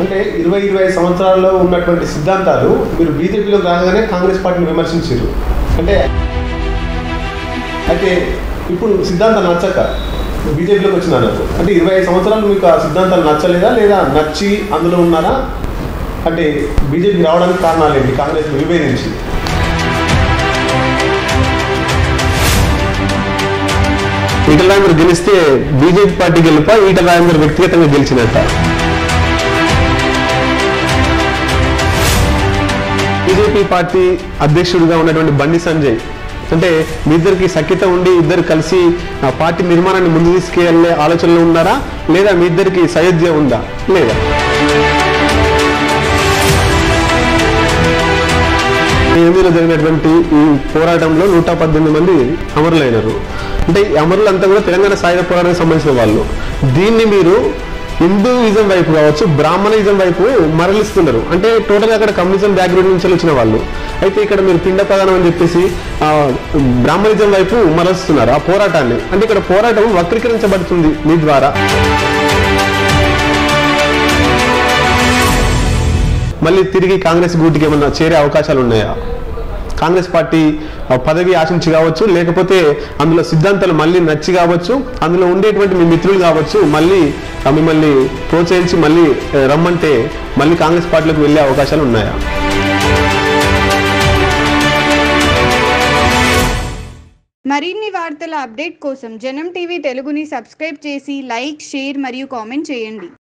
అంటే ఇరవై ఇరవై ఐదు సంవత్సరాల్లో ఉన్నటువంటి సిద్ధాంతాలు మీరు బీజేపీలోకి రాగానే కాంగ్రెస్ పార్టీని విమర్శించారు అంటే అయితే ఇప్పుడు సిద్ధాంతం నచ్చక బీజేపీలోకి వచ్చినారు అంటే ఇరవై ఐదు సంవత్సరాలు మీకు ఆ సిద్ధాంతాలు నచ్చలేదా లేదా నచ్చి అందులో ఉన్నారా అంటే బీజేపీ రావడానికి కారణాలు ఏంటి కాంగ్రెస్ విభేదించి ఈటల రాజేందర్ గెలిస్తే బీజేపీ పార్టీ గెలుప ఈటల రాజేందర్ వ్యక్తిగతంగా గెలిచినట్ట బీజేపీ పార్టీ అధ్యక్షుడిగా ఉన్నటువంటి బండి సంజయ్ అంటే మీ ఇద్దరికి సఖ్యత ఉండి ఇద్దరు కలిసి ఆ పార్టీ నిర్మాణాన్ని ముందు తీసుకెళ్లే ఆలోచనలో ఉన్నారా లేదా మీ ఇద్దరికి సయోధ్య ఉందా లేదా ఎనిమిదిలో జరిగినటువంటి ఈ పోరాటంలో నూట పద్దెనిమిది మంది అమరులైనారు అంటే ఈ అమరులంతా కూడా తెలంగాణ సాయుధ పోరాటానికి సంబంధించిన వాళ్ళు దీన్ని మీరు హిందూయిజం వైపు కావచ్చు బ్రాహ్మణిజం వైపు మరలిస్తున్నారు అంటే టోటల్ అక్కడ కమ్యూనిజం బ్యాక్గ్రౌండ్ నుంచి వచ్చిన వాళ్ళు అయితే ఇక్కడ మీరు పిండ ప్రధానం అని చెప్పేసి ఆ, బ్రాహ్మణిజం వైపు మరలుస్తున్నారు ఆ పోరాటాన్ని అంటే ఇక్కడ పోరాటం వక్రీకరించబడుతుంది మీ ద్వారా మళ్ళీ తిరిగి కాంగ్రెస్ గూటికి ఏమన్నా చేరే అవకాశాలు ఉన్నాయా కాంగ్రెస్ పార్టీ ఆ, పదవి ఆశించి కావచ్చు లేకపోతే అందులో సిద్ధాంతాలు మళ్ళీ నచ్చి కావచ్చు అందులో ఉండేటువంటి మీ మిత్రులు కావచ్చు మళ్ళీ ఆ, మిమ్మల్ని ప్రోత్సహించి మళ్ళీ ఆ, రమ్మంటే మళ్ళీ కాంగ్రెస్ పార్టీలోకి వెళ్ళే అవకాశాలు ఉన్నాయా మరిన్ని వార్తల అప్డేట్ కోసం జనం టీవీ తెలుగుని సబ్స్క్రైబ్ చేసి లైక్ షేర్ మరియు కామెంట్ చేయండి